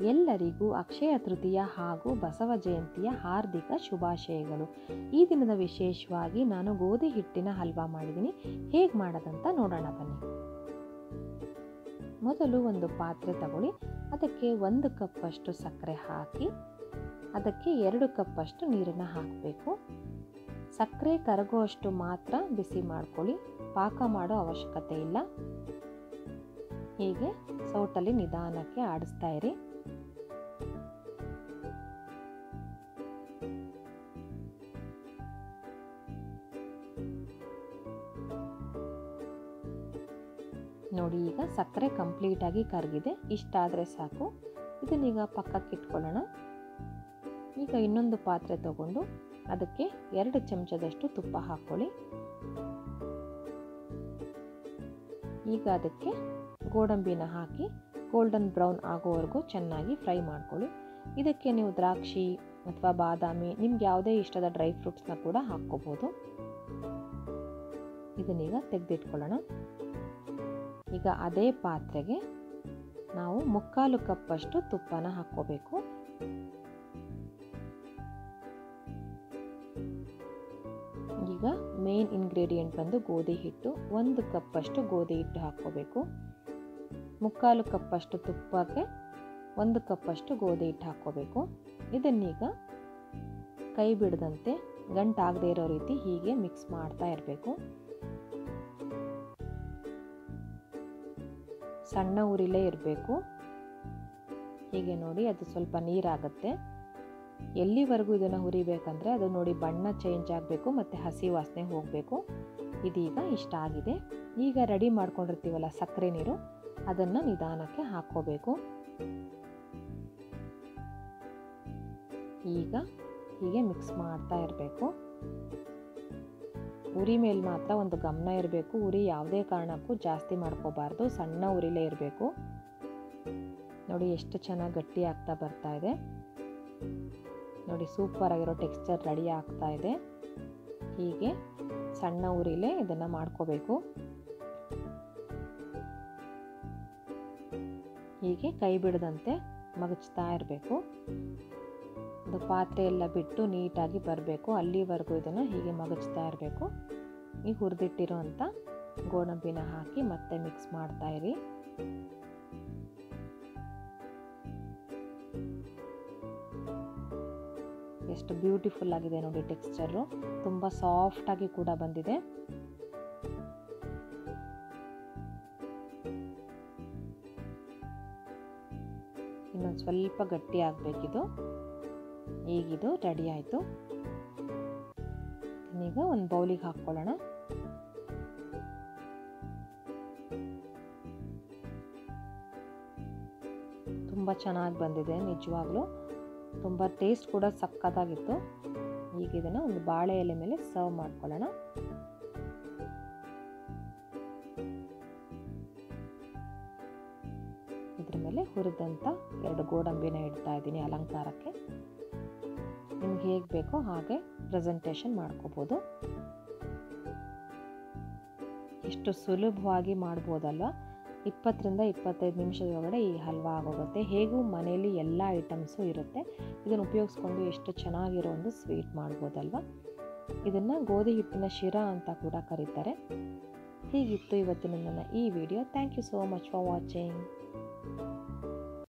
ಎಲ್ಲರಿಗೂ ಅಕ್ಷಯ ತೃತೀಯ ಹಾಗೂ ಬಸವ ಜಯಂತಿಯ ಹಾರ್ದಿಕ ಶುಭಾಶಯಗಳು ಈ ದಿನದ ವಿಶೇಷವಾಗಿ ನಾನು ಗೋಧಿ ಹಿಟ್ಟಿನ ಹಲ್ವಾ ಮಾಡಿದ್ದೀನಿ ಹೇಗೆ ಮಾಡೋದಂತ ನೋಡೋಣ ಬನ್ನಿ ಮೊದಲು ಒಂದು ಪಾತ್ರೆ ತಗೊಳ್ಳಿ ಅದಕ್ಕೆ ಒಂದು ಕಪ್ಪಷ್ಟು ಸಕ್ಕರೆ ಹಾಕಿ ಅದಕ್ಕೆ ಎರಡು ಕಪ್ಪಷ್ಟು ನೀರನ್ನು ಹಾಕಬೇಕು ಸಕ್ಕರೆ ಕರಗುವಷ್ಟು ಮಾತ್ರ ಬಿಸಿ ಮಾಡ್ಕೊಳ್ಳಿ ಪಾಕ ಮಾಡೋ ಅವಶ್ಯಕತೆ ಇಲ್ಲ ಹೀಗೆ ಸೌಟಲ್ಲಿ ನಿಧಾನಕ್ಕೆ ಆಡಿಸ್ತಾ ಇರಿ ನೋಡಿ ಈಗ ಸಕ್ಕರೆ ಕಂಪ್ಲೀಟಾಗಿ ಕರಗಿದೆ ಇಷ್ಟಾದರೆ ಸಾಕು ಇದನ್ನೀಗ ಪಕ್ಕಕ್ಕೆ ಇಟ್ಕೊಳ್ಳೋಣ ಈಗ ಇನ್ನೊಂದು ಪಾತ್ರೆ ತಗೊಂಡು ಅದಕ್ಕೆ ಎರಡು ಚಮಚದಷ್ಟು ತುಪ್ಪ ಹಾಕ್ಕೊಳ್ಳಿ ಈಗ ಅದಕ್ಕೆ ಗೋಡಂಬಿನ ಹಾಕಿ ಗೋಲ್ಡನ್ ಬ್ರೌನ್ ಆಗೋವರೆಗೂ ಚೆನ್ನಾಗಿ ಫ್ರೈ ಮಾಡ್ಕೊಳ್ಳಿ ಇದಕ್ಕೆ ನೀವು ದ್ರಾಕ್ಷಿ ಅಥವಾ ಬಾದಾಮಿ ನಿಮ್ಗೆ ಯಾವುದೇ ಇಷ್ಟದ ಡ್ರೈ ಫ್ರೂಟ್ಸ್ನ ಕೂಡ ಹಾಕ್ಕೋಬೋದು ಇದನ್ನೀಗ ತೆಗೆದಿಟ್ಕೊಳ್ಳೋಣ ಈಗ ಅದೇ ಪಾತ್ರೆಗೆ ನಾವು ಮುಕ್ಕಾಲು ಕಪ್ಪಷ್ಟು ತುಪ್ಪನ ಹಾಕ್ಕೋಬೇಕು ಈಗ ಮೇನ್ ಇಂಗ್ರೀಡಿಯೆಂಟ್ ಬಂದು ಗೋಧಿ ಹಿಟ್ಟು ಒಂದು ಕಪ್ಪಷ್ಟು ಗೋಧಿ ಹಿಟ್ಟು ಹಾಕ್ಕೋಬೇಕು ಮುಕ್ಕಾಲು ಕಪ್ಪಷ್ಟು ತುಪ್ಪಕ್ಕೆ ಒಂದು ಕಪ್ಪಷ್ಟು ಗೋಧಿ ಹಿಟ್ಟು ಹಾಕ್ಕೋಬೇಕು ಇದನ್ನೀಗ ಕೈ ಬಿಡದಂತೆ ಗಂಟಾಗದೇ ಇರೋ ರೀತಿ ಹೀಗೆ ಮಿಕ್ಸ್ ಮಾಡ್ತಾ ಇರಬೇಕು ಸಣ್ಣ ಉರಿಲೇ ಇರಬೇಕು ಹೀಗೆ ನೋಡಿ ಅದು ಸ್ವಲ್ಪ ನೀರಾಗುತ್ತೆ ಎಲ್ಲಿವರೆಗೂ ಇದನ್ನು ಹುರಿಬೇಕಂದ್ರೆ ಅದು ನೋಡಿ ಬಣ್ಣ ಚೇಂಜ್ ಆಗಬೇಕು ಮತ್ತು ಹಸಿ ವಾಸನೆ ಹೋಗಬೇಕು ಇದೀಗ ಇಷ್ಟ ಆಗಿದೆ ಈಗ ರೆಡಿ ಮಾಡ್ಕೊಂಡಿರ್ತೀವಲ್ಲ ಸಕ್ಕರೆ ನೀರು ಅದನ್ನು ನಿಧಾನಕ್ಕೆ ಹಾಕ್ಕೋಬೇಕು ಈಗ ಹೀಗೆ ಮಿಕ್ಸ್ ಮಾಡ್ತಾ ಇರಬೇಕು ಉರಿ ಮೇಲೆ ಮಾತ್ರ ಒಂದು ಗಮನ ಇರಬೇಕು ಉರಿ ಯಾವುದೇ ಕಾರಣಕ್ಕೂ ಜಾಸ್ತಿ ಮಾಡ್ಕೋಬಾರ್ದು ಸಣ್ಣ ಉರಿಲೇ ಇರಬೇಕು ನೋಡಿ ಎಷ್ಟು ಚೆನ್ನಾಗಿ ಗಟ್ಟಿ ಆಗ್ತಾ ಬರ್ತಾ ಇದೆ ನೋಡಿ ಸೂಪರ್ ಆಗಿರೋ ಟೆಕ್ಸ್ಚರ್ ರೆಡಿ ಆಗ್ತಾ ಇದೆ ಹೀಗೆ ಸಣ್ಣ ಉರಿಲೇ ಇದನ್ನು ಮಾಡ್ಕೋಬೇಕು ಹೀಗೆ ಕೈ ಬಿಡದಂತೆ ಮಗಚ್ತಾ ಇರಬೇಕು ಅದು ಪಾತ್ರೆ ಎಲ್ಲ ಬಿಟ್ಟು ನೀಟಾಗಿ ಬರಬೇಕು ಅಲ್ಲಿವರೆಗೂ ಇದನ್ನು ಹೀಗೆ ಮಗಚ್ತಾ ಇರಬೇಕು ಈ ಹುರಿದಿಟ್ಟಿರೋ ಅಂಥ ಗೋಡಂಬಿನ ಹಾಕಿ ಮತ್ತೆ ಮಿಕ್ಸ್ ಮಾಡ್ತಾ ಇರಿ ಎಷ್ಟು ಬ್ಯೂಟಿಫುಲ್ ಆಗಿದೆ ನೋಡಿ ಟೆಕ್ಸ್ಚರು ತುಂಬ ಸಾಫ್ಟಾಗಿ ಕೂಡ ಬಂದಿದೆ ಇನ್ನೊಂದು ಸ್ವಲ್ಪ ಗಟ್ಟಿ ಆಗಬೇಕಿದು ಈಗಿದು ರೆಡಿ ಆಯಿತು ಈಗ ಒಂದು ಬೌಲಿಗೆ ಹಾಕ್ಕೊಳ್ಳೋಣ ತುಂಬ ಚೆನ್ನಾಗಿ ಬಂದಿದೆ ನಿಜವಾಗ್ಲೂ ತುಂಬ ಟೇಸ್ಟ್ ಕೂಡ ಸಕ್ಕತ್ತಾಗಿತ್ತು ಈಗ ಇದನ್ನು ಒಂದು ಬಾಳೆ ಎಲೆ ಮೇಲೆ ಸರ್ವ್ ಮಾಡ್ಕೊಳ್ಳೋಣ ಇದ್ರ ಮೇಲೆ ಹುರಿದಂಥ ಎರಡು ಗೋಡಂಬಿನ ಇಡ್ತಾ ಇದ್ದೀನಿ ಅಲಂಕಾರಕ್ಕೆ ನಿಮ್ಗೆ ಹೇಗೆ ಬೇಕೋ ಹಾಗೆ ಪ್ರೆಸೆಂಟೇಷನ್ ಮಾಡ್ಕೋಬೋದು ಎಷ್ಟು ಸುಲಭವಾಗಿ ಮಾಡ್ಬೋದಲ್ವ ಇಪ್ಪತ್ತರಿಂದ ಇಪ್ಪತ್ತೈದು ನಿಮಿಷದೊಳಗಡೆ ಈ ಹಲ್ವಾ ಆಗೋಗುತ್ತೆ ಹೇಗೂ ಮನೆಯಲ್ಲಿ ಎಲ್ಲ ಐಟಮ್ಸು ಇರುತ್ತೆ ಇದನ್ನು ಉಪಯೋಗಿಸ್ಕೊಂಡು ಎಷ್ಟು ಚೆನ್ನಾಗಿರೋ ಒಂದು ಸ್ವೀಟ್ ಮಾಡ್ಬೋದಲ್ವ ಇದನ್ನು ಗೋಧಿ ಹಿಟ್ಟಿನ ಶಿರಾ ಅಂತ ಕೂಡ ಕರೀತಾರೆ ಹೀಗಿತ್ತು ಇವತ್ತಿನ ನನ್ನ ಈ video thank you so much for watching